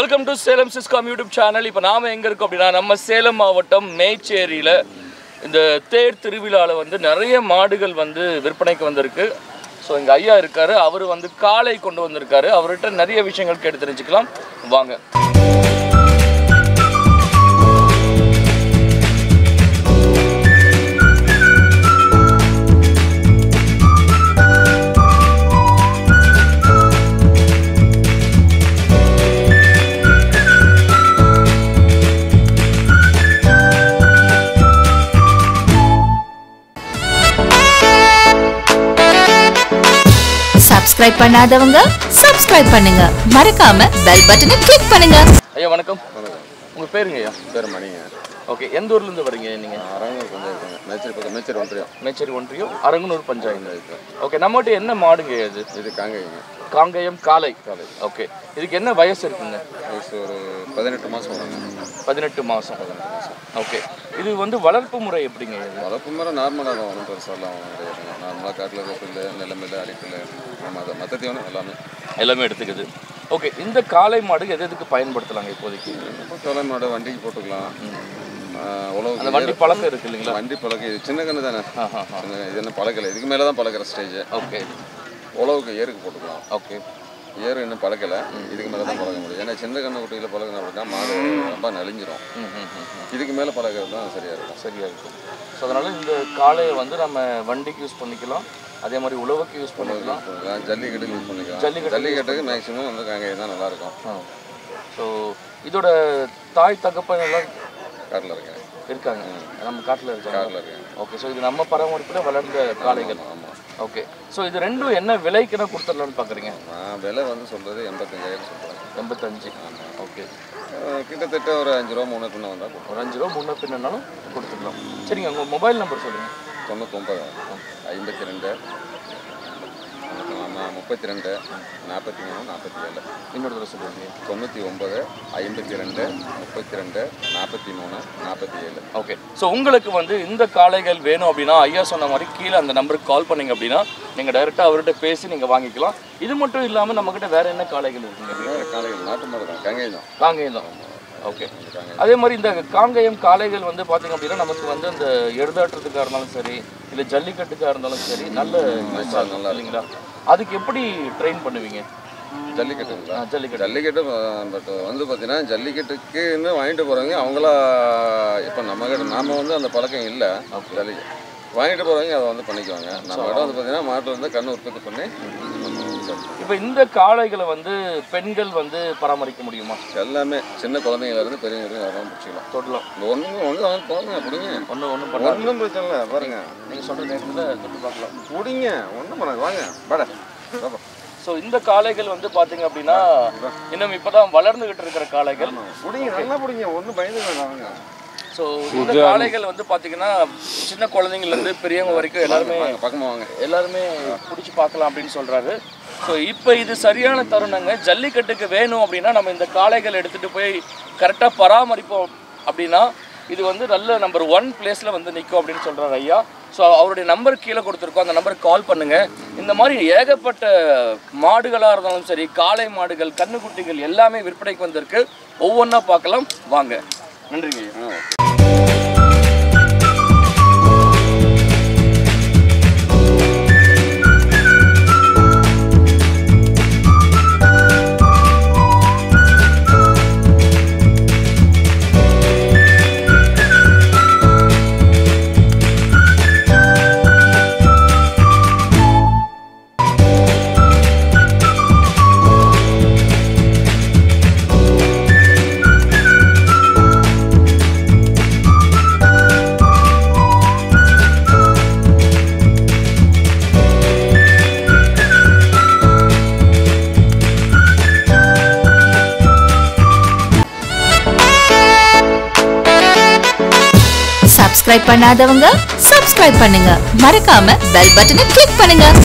welcome to Salem சிஸ்காம் YouTube channel இப்போ நாம எங்கே இருக்கோம் அப்படின்னா நம்ம சேலம் மாவட்டம் மேச்சேரியில் இந்த தேர் திருவிழாவில் வந்து நிறைய மாடுகள் வந்து விற்பனைக்கு வந்திருக்கு ஸோ இங்கே ஐயா இருக்காரு அவர் வந்து காளை கொண்டு வந்திருக்காரு அவர்கிட்ட நிறைய விஷயங்கள் கேட்டு தெரிஞ்சுக்கலாம் வாங்க சப்ஸ்கிரைப் பண்ணாதவங்க சப்ஸ்கிரைப் பண்ணுங்க மறக்காம பெல் பட்டனை கிளிக் பண்ணுங்க ஐயா வணக்கம் உங்கள் பேருங்க ஐயா பேர் மணிங்க ஓகே எந்த ஊர்லேருந்து வரீங்க நீங்கள் அரங்கூர் கொஞ்சம் இருக்குங்க மேச்சேரி பக்கம் மேச்சேரி ஒன்றியம் மேச்சேரி ஒன்றியம் அரங்கனூர் பஞ்சாயத்து ஓகே நம்மகிட்ட என்ன மாடுங்க இது இது காங்கைங்க காங்கேயம் காளை காளை ஓகே இதுக்கு என்ன வயசு இருக்குங்க வயசு ஒரு பதினெட்டு மாதம் வருங்க பதினெட்டு மாதம் ஓகே இது வந்து வளர்ப்பு முறை எப்படிங்க இது வளர்ப்பு மரம் நார்மலாக தான் வரும் பெருசாலாம் ஒன்றும் கிடையாதுங்க நார்மலாக காட்டில் இருக்க புல்லு நெல்லமில்ல அடிப்புல்லு நம்ம அதை மற்ற தீவனம் எல்லாமே எல்லாமே எடுத்துக்குது ஓகே இந்த காளை மாடு எது எதுக்கு பயன்படுத்தலாங்க இப்போதைக்கு இப்போ தொலை மாடு வண்டிக்கு போட்டுக்கலாம் ஆஹ் உழவுக்கு அந்த வண்டி பழக்கம் இருக்கு இல்லைங்களா வண்டி பழக்கம் இது சின்ன கன்று தானே ஆஹா சின்ன இது என்ன பழக்கலை இதுக்கு மேலே தான் பழக்கிற ஸ்டேஜ் ஓகே உழவுக்கு ஏருக்கு போட்டுக்கலாம் ஓகே ஏறு இன்னும் பழக்கலை இதுக்கு மேலே தான் பழக முடியும் ஏன்னா சின்ன கன்று குட்டியில் பழகணும் அப்படின்னா மாடு ரொம்ப நலிஞ்சிரும் ம் ம் ம் இதுக்கு மேலே பழகிறது தான் சரியாக இருக்கும் சரியா இருக்கும் ஸோ அதனால இந்த காளையை வந்து நம்ம வண்டிக்கு யூஸ் பண்ணிக்கலாம் அதே மாதிரி உழவுக்கு யூஸ் பண்ணிக்கலாம் யூஸ் பண்ணிக்கலாம் ஜல்லிக்கட்டுக்கு யூஸ் பண்ணிக்கலாம் ஜல்லிக்கட்டுக்கு ஜல்லிக்கட்டுக்கு மேக்ஸிமம் வந்து காங்கேயம் தான் நல்லாயிருக்கும் ஸோ இதோட தாய் தகப்பன் எல்லாம் காட்டில் இருக்கேன் இருக்காங்க நம்ம காட்டில் இருக்காங்க காரில் இருக்கேன் ஓகே ஸோ இது நம்ம பராமரிப்பில் வளர்ந்த காளைகள் ஆமாம் ஓகே ஸோ இது ரெண்டும் என்ன விலைக்குன்னு கொடுத்துடலான்னு பார்க்குறீங்க நான் விலை வந்து சொல்கிறது எண்பத்தஞ்சாயிரம் சொல்கிறேன் எண்பத்தஞ்சு ஓகே கிட்டத்தட்ட ஒரு அஞ்சு ரூபா மூணு பின்ன வந்தால் ஒரு அஞ்சு ரூபா முன்ன பின்னாலும் கொடுத்துக்கலாம் சரிங்க உங்கள் மொபைல் நம்பர் சொல்லுங்கள் தொண்ணூத்தொம்பது ஐம்பத்தி ரெண்டு முப்பத்தி ரெண்டு நாற்பத்தி மூணு நாற்பத்தி ஏழு இன்னொரு தடவை சொல்லுவீங்க தொண்ணூற்றி ஒம்பது ஐம்பத்தி ரெண்டு முப்பத்தி ரெண்டு நாற்பத்தி மூணு நாற்பத்தி ஏழு ஓகே ஸோ உங்களுக்கு வந்து இந்த காளைகள் வேணும் அப்படின்னா ஐயா சொன்ன மாதிரி கீழே அந்த நம்பருக்கு கால் பண்ணீங்க அப்படின்னா நீங்கள் டைரெக்டாக அவர்கிட்ட பேசி நீங்கள் வாங்கிக்கலாம் இது மட்டும் இல்லாமல் நம்மக்கிட்ட வேற என்ன காளைகள் இருக்குங்க வேறு காலையில் நாட்டு மாடு தான் காங்கேயம் தான் காங்கேயம் தான் ஓகே காங்கேயம் அதே மாதிரி இந்த காங்கேயம் காளைகள் வந்து பார்த்தீங்க அப்படின்னா நமக்கு வந்து அந்த எருதாட்டத்துக்காக இருந்தாலும் சரி இல்லை ஜல்லிக்கட்டுக்காக இருந்தாலும் சரி நல்ல யூஸ் ஆகும் நல்லா இல்லைங்களா அதுக்கு எப்படி ட்ரெயின் பண்ணுவீங்க ஜல்லிக்கட்டுங்களா ஆ, ஜல்லிக்கட்டு ஜல்லிக்கட்டு பட் வந்து பார்த்தீங்கன்னா ஜல்லிக்கட்டுக்குன்னு வாங்கிட்டு போகிறவங்க அவங்களா இப்போ நம்ம கிட்ட நாம வந்து அந்த பழக்கம் இல்லை ஜல்லிக்கட்டு வாங்கிட்டு போகிறவங்க அதை வந்து பண்ணிக்குவாங்க நம்ம இடம் வந்து பார்த்தீங்கன்னா மாட்டு வந்து கண்ணு உற்பத்தி பண்ணி இப்போ இந்த காளைகளை வந்து பெண்கள் வந்து பராமரிக்க முடியுமா எல்லாமே சின்ன குழந்தைங்கள இருந்து பெரியவங்க வரைக்கும் யாரும் பிடிச்சிக்கலாம் தொடலாம் இந்த ஒன்று ஒன்று வந்து போங்க பிடிங்க ஒன்று ஒன்றும் பண்ணாது ஒன்றும் பிரச்சனை இல்லை பாருங்க நீங்கள் சொல்கிற நேரத்தில் தொட்டு பார்க்கலாம் பிடிங்க ஒன்றும் பண்ணாது வாங்க வாடா பாப்பா ஸோ இந்த காளைகள் வந்து பார்த்தீங்க அப்படின்னா இன்னும் இப்போதான் வளர்ந்துகிட்டு இருக்கிற காளைகள் பிடிங்க நல்லா பிடிங்க ஒன்றும் பயந்து வேண்டாம் வாங்க ஸோ இந்த காளைகள் வந்து பார்த்தீங்கன்னா சின்ன குழந்தைங்கள்லேருந்து பெரியவங்க வரைக்கும் எல்லாருமே வாங்க பக்கமாக வாங்க எல்லாருமே பிடிச்சி பார்க்கலாம் அப்படின்னு சொல்கிறாரு ஸோ இப்போ இது சரியான தருணங்க ஜல்லிக்கட்டுக்கு வேணும் அப்படின்னா நம்ம இந்த காளைகள் எடுத்துகிட்டு போய் கரெக்டாக பராமரிப்போம் அப்படின்னா இது வந்து நல்ல நம்பர் ஒன் பிளேஸில் வந்து நிற்கும் அப்படின்னு சொல்கிறாரு ஐயா ஸோ அவருடைய நம்பர் கீழே கொடுத்துருக்கோம் அந்த நம்பருக்கு கால் பண்ணுங்கள் இந்த மாதிரி ஏகப்பட்ட மாடுகளாக இருந்தாலும் சரி காளை மாடுகள் கன்னுக்குட்டிகள் எல்லாமே விற்பனைக்கு வந்திருக்கு ஒவ்வொன்றா பார்க்கலாம் வாங்க நன்றிங்க ஐயா ஆ சப்ஸ்கிரைப் பண்ணாதவங்க சப்ஸ்கிரைப் பண்ணுங்க மறக்காம பெல் பட்டனை கிளிக் பண்ணுங்க